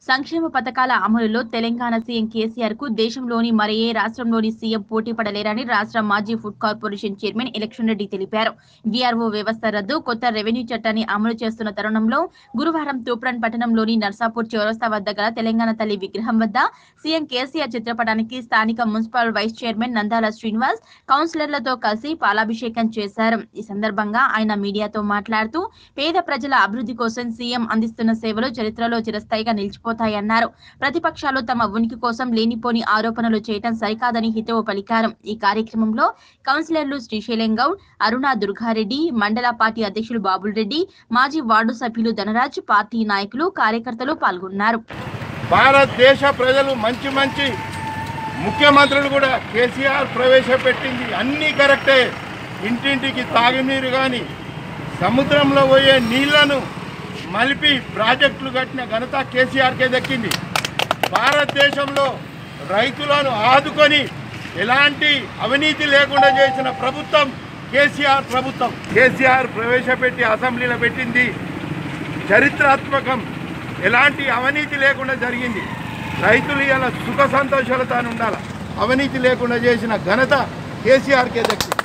సంక్షేమ పథకాల అమలులో తెలంగాణ సీఎం కేసీఆర్ కు దేశంలోని మరే ఏ రాష్ట్రంలోని సీఎం పోటీ పడలేరని రాష్ట్ర మాజీ food corporation chairman election Reddy తెలిపారు వీఆర్ఓ వ్యవస్థ రద్దు కొత్త రెవెన్యూ చట్టాన్ని అమలు చేస్తున్న తరుణంలో గురువారం తూప్రాన్ పట్టణంలోని నర్సాపూర్ చౌరస్తా వద్ద గల తెలంగాణ తల్లి విగ్రహం వద్ద సీఎం కేసీఆర్ చిత్రపటానికి స్థానిక municipal vice chairman Nandala Srinivas కౌన్సిలర్లతో కలిసి పాలాభిషేకం చేశారు ఈ సందర్భంగా ఆయన మీడియాతో మాట్లాడుతూ పేద ప్రజల అభివృద్ధి కోసం సీఎం అందిస్తున్న సేవలు చరిత్రలో చిరస్థాయిగా నిలిచిపోతాయన్నారు ప్రతిపక్షాలు తమ ఉనికి కోసం లేనిపోని ఆరోపణలు చేయటం సరికాదని హితవు పలికారు ఈ కార్యక్రమంలో కౌన్సిలర్లు శ్రీశైలం గౌడ్ అరుణ దుర్గారెడ్డి మండల పార్టీ అధ్యక్షులు బాబుల్ రెడ్డి మాజీ వార్డు సభ్యులు ధనరాజ్ పార్టీ నాయకులు కార్యకర్తలు పాల్గొన్నారు భారతదేశ ప్రజలు మంచి మంచి ముఖ్యమంత్రులు కూడా కేసీఆర్ ప్రవేశపెట్టింది అన్నీ కరెక్టే ఇంటింటికి తాగునీరు కానీ సముద్రంలో పోయే నీళ్లను మలిపి ప్రాజెక్టులు కట్టిన ఘనత కేసీఆర్కే దక్కింది భారతదేశంలో రైతులను ఆదుకొని ఎలాంటి అవినీతి లేకుండా చేసిన ప్రభుత్వం కేసీఆర్ ప్రభుత్వం కేసీఆర్ ప్రవేశపెట్టి అసెంబ్లీలో పెట్టింది చరిత్రాత్మకం ఎలాంటి అవినీతి లేకుండా జరిగింది రైతులు ఇలా సుఖ సంతోషాలతో ఉండాలి అవినీతి లేకుండా చేసిన ఘనత కేసీఆర్కే దక్కింది